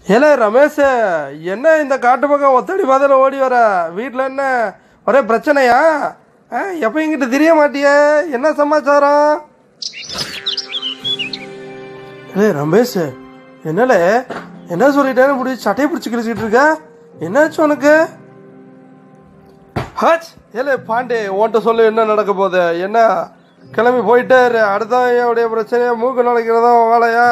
ஏலே ரமேஷ் என்ன இந்த காட்டு பக்கம் ஒத்தடி பாதையில் ஓடி வர வீட்டில் என்ன ஒரே பிரச்சனையா ஆ எப்போ எங்கிட்ட தெரிய மாட்டியே என்ன சமாச்சாரம் ஏலே ரமேஷ் என்னலே என்ன சொல்லிட்டேன்னு இப்படி சட்டையை பிடிச்சி கிழிச்சிக்கிட்டு இருக்க என்னாச்சு உனக்கு ஹச் ஏலே பாண்டே உன்கிட்ட சொல்லு என்ன நடக்க போகுது என்ன கிளம்பி போயிட்டே இரு அடுத்தவன் உடைய பிரச்சனையா மூக்கு நுழைக்கிறதா உன் வேலையா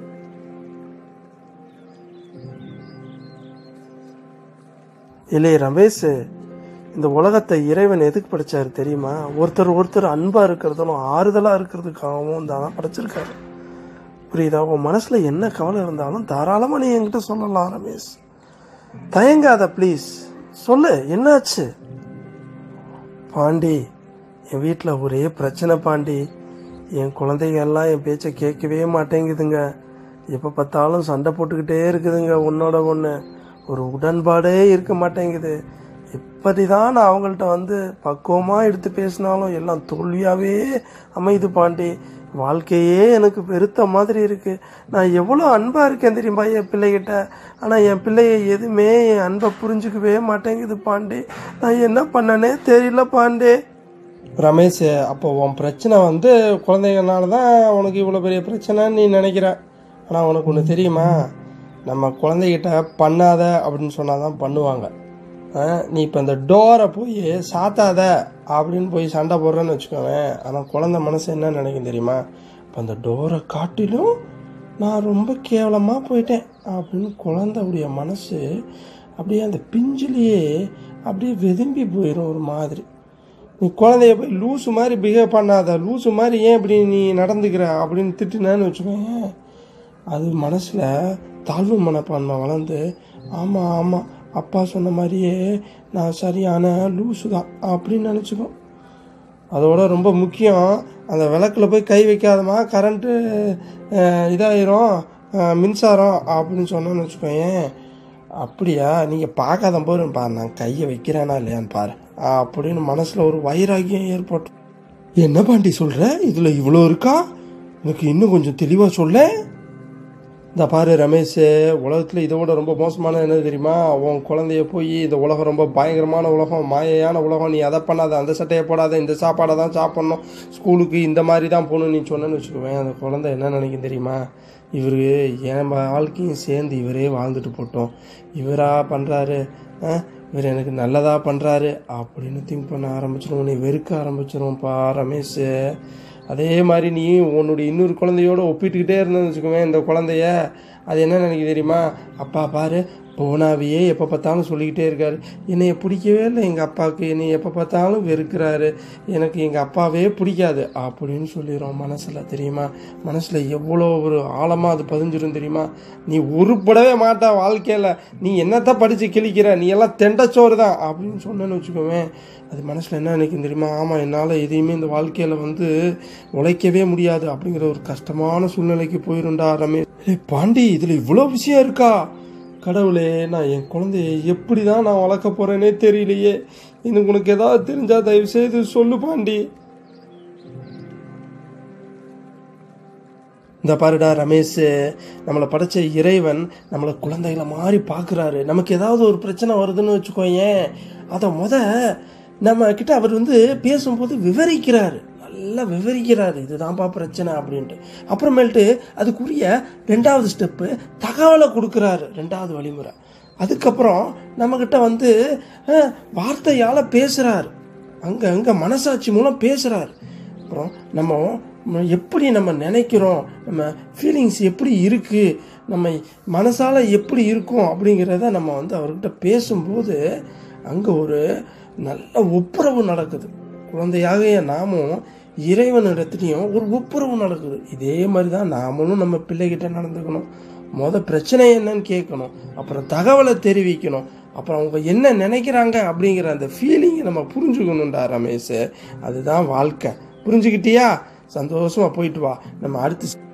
இல்லை ரமேஷ் இந்த உலகத்தை இறைவன் எதுக்கு படைச்சாரு தெரியுமா ஒருத்தர் ஒருத்தர் அன்பா இருக்கிறதும் ஆறுதலா இருக்கிறதுக்காகவும் தான் படைச்சிருக்காரு புரியுதா உன் மனசுல என்ன கவலை இருந்தாலும் தாராளமா நீ என்கிட்ட சொல்லலாம் ரமேஷ் தயங்காத ப்ளீஸ் சொல்லு என்னாச்சு பாண்டி என் வீட்டில் ஒரே பிரச்சனை பாண்டி என் குழந்தைங்க எல்லாம் என் பேச்சை கேட்கவே மாட்டேங்குதுங்க எப்போ பார்த்தாலும் சண்டை போட்டுக்கிட்டே இருக்குதுங்க ஒன்னோட ஒன்று ஒரு உடன்பாடே இருக்க மாட்டேங்குது எப்படி தான் நான் அவங்கள்ட்ட வந்து பக்குவமாக எடுத்து பேசினாலும் எல்லாம் தோல்வியாகவே அமையுது பாண்டி வாழ்க்கையே எனக்கு வெறுத்த மாதிரி இருக்கு நான் எவ்வளோ அன்பாக இருக்கேன் தெரியுமா என் பிள்ளைகிட்ட ஆனால் என் பிள்ளைய எதுவுமே என் அன்பை புரிஞ்சுக்கவே மாட்டேங்குது பாண்டி நான் என்ன பண்ணனே தெரியல பாண்டே ரமேஷ் அப்போ உன் பிரச்சனை வந்து குழந்தைங்கனால தான் உனக்கு இவ்வளோ பெரிய பிரச்சனைன்னு நீ நினைக்கிற ஆனால் உனக்கு ஒன்று தெரியுமா நம்ம குழந்தைகிட்ட பண்ணாத அப்படின்னு சொன்னால் தான் பண்ணுவாங்க ஆ, நீ இப்போ இந்த டோரை போய் சாத்தாத அப்படின்னு போய் சண்டை போடுறேன்னு வச்சுக்கோவேன் ஆனால் குழந்தை மனசு என்ன நினைக்கும் தெரியுமா இப்போ அந்த டோரை காட்டிலும் நான் ரொம்ப கேவலமாக போயிட்டேன் அப்படின்னு குழந்தையுடைய மனசு அப்படியே அந்த பிஞ்சிலேயே அப்படியே வெதும்பி போயிடும் ஒரு மாதிரி நீ குழந்தைய போய் லூசு மாதிரி பிஹேவ் பண்ணாத லூசு மாதிரி ஏன் இப்படி நீ நடந்துக்கிற அப்படின்னு திட்டுனேன்னு வச்சுக்கோங்க அது மனசில் தாழ்வு மனப்பான்மை வளர்ந்து ஆமாம் ஆமாம் அப்பா சொன்ன மாதிரியே நான் சரியான லூசு தான் அப்படின்னு நினச்சிக்கும் அதோட ரொம்ப முக்கியம் அந்த விளக்கில் போய் கை வைக்காதமா கரண்ட்டு இதாயிரும் அஹ், மின்சாரம் அப்படின்னு சொன்னோன்னு வச்சுக்கோயேன் அப்படியா நீங்கள் பார்க்காத போது பாரு நான் கையை வைக்கிறேனா இல்லையான்னு பாரு அப்படின்னு மனசில் ஒரு வைராகியம் ஏற்பட்டு என்ன பாண்டி சொல்கிற இதில் இவ்வளோ இருக்கா எனக்கு இன்னும் கொஞ்சம் தெளிவாக சொல்ல இந்த பாரு ரமேஷ் உலகத்தில் இதை விட ரொம்ப மோசமானது என்ன தெரியுமா உன் குழந்தைய போய் இந்த உலகம் ரொம்ப பயங்கரமான உலகம் மாயையான உலகம் நீ அதை பண்ணாத அந்த சட்டையை போடாத இந்த சாப்பாடை தான் சாப்பிட்ணும் ஸ்கூலுக்கு இந்த மாதிரி தான் போகணும் நீ சொன்னேன்னு வச்சுக்குவேன் அந்த குழந்தை என்ன நினைக்கும் தெரியுமா இவர் என் வாழ்க்கையும் சேர்ந்து இவரே வாழ்ந்துட்டு போட்டோம் இவரா பண்ணுறாரு இவர் எனக்கு நல்லதா பண்ணுறாரு அப்படின்னு திங்க் பண்ண ஆரம்பிச்சிடும் உன்னை வெறுக்க ஆரம்பிச்சிரும்ப்பா ரமேஷ் அதே மாதிரி நீ உன்னுடைய இன்னொரு குழந்தையோட ஒப்பிட்டுக்கிட்டே இருந்தேன்னு வச்சுக்கோவேன் இந்த குழந்தைய அது என்ன நினைக்க தெரியுமா அப்பா பாரு போனாவையே எப்போ பார்த்தாலும் சொல்லிக்கிட்டே இருக்காரு என்னைய பிடிக்கவே இல்லை எங்கள் அப்பாவுக்கு என்னை எப்போ பார்த்தாலும் வெறுக்கிறாரு எனக்கு எங்கள் அப்பாவே பிடிக்காது அப்படின்னு சொல்லிடுறோம் மனசில் தெரியுமா மனசில் எவ்வளோ ஒரு ஆழமாக அது பதிஞ்சிரும் தெரியுமா நீ உருப்படவே மாட்டா வாழ்க்கையில் நீ என்னத்த படித்து கிழிக்கிற நீ எல்லாம் தெண்டச்சோறு தான் அப்படின்னு சொன்னேன்னு வச்சுக்கோவேன் அது மனசில் என்ன நினைக்கும் தெரியுமா ஆமாம் என்னால் எதையுமே இந்த வாழ்க்கையில் வந்து உழைக்கவே முடியாது அப்படிங்கிற ஒரு கஷ்டமான சூழ்நிலைக்கு போயிருண்டா ரமேஷ் ஏய் பாண்டி இதில் இவ்வளோ விஷயம் இருக்கா கடவுளே நான் என் குழந்தைய எப்படி தான் நான் வளர்க்க போகிறேனே தெரியலையே எனக்கு உனக்கு ஏதாவது தெரிஞ்சா தயவு செய்து சொல்லு பாண்டி இந்த பாருடா ரமேஷ் நம்மளை படைச்ச இறைவன் நம்மளை குழந்தைகளை மாதிரி பார்க்குறாரு நமக்கு ஏதாவது ஒரு பிரச்சனை வருதுன்னு வச்சுக்கோயேன் அதை முத நம்ம கிட்ட அவர் வந்து பேசும்போது விவரிக்கிறாரு நல்லா விவரிக்கிறாரு இதுதான்ப்பா பிரச்சனை அப்படின்ட்டு அப்புறமேல்ட்டு அதுக்குரிய ரெண்டாவது ஸ்டெப்பு தகவலை கொடுக்குறாரு ரெண்டாவது வழிமுறை அதுக்கப்புறம் நம்மக்கிட்ட வந்து அஹ், வார்த்தையால் பேசுகிறாரு அங்கே அங்கே மனசாட்சி மூலம் பேசுகிறாரு அப்புறம் நம்ம நம்ம எப்படி நம்ம நினைக்கிறோம் நம்ம ஃபீலிங்ஸ் எப்படி இருக்குது நம்ம மனசால் எப்படி இருக்கும் அப்படிங்கிறத நம்ம வந்து அவர்கிட்ட பேசும்போது அங்கே ஒரு நல்ல ஒப்புரவு நடக்குது குழந்தையாக நாமும் இறைவனிடத்துலையும் ஒரு ஒப்புரவு நடக்குது இதே மாதிரி தான் நாமளும் நம்ம பிள்ளைகிட்ட நடந்துக்கணும் முத பிரச்சனை என்னன்னு கேட்கணும் அப்புறம் தகவலை தெரிவிக்கணும் அப்புறம் அவங்க என்ன நினைக்கிறாங்க அப்படிங்கிற அந்த ஃபீலிங்கை நம்ம புரிஞ்சுக்கணும்டா ரமேஷ் அதுதான் வாழ்க்கை புரிஞ்சுக்கிட்டியா சந்தோஷமா போயிட்டு வா நம்ம அடுத்து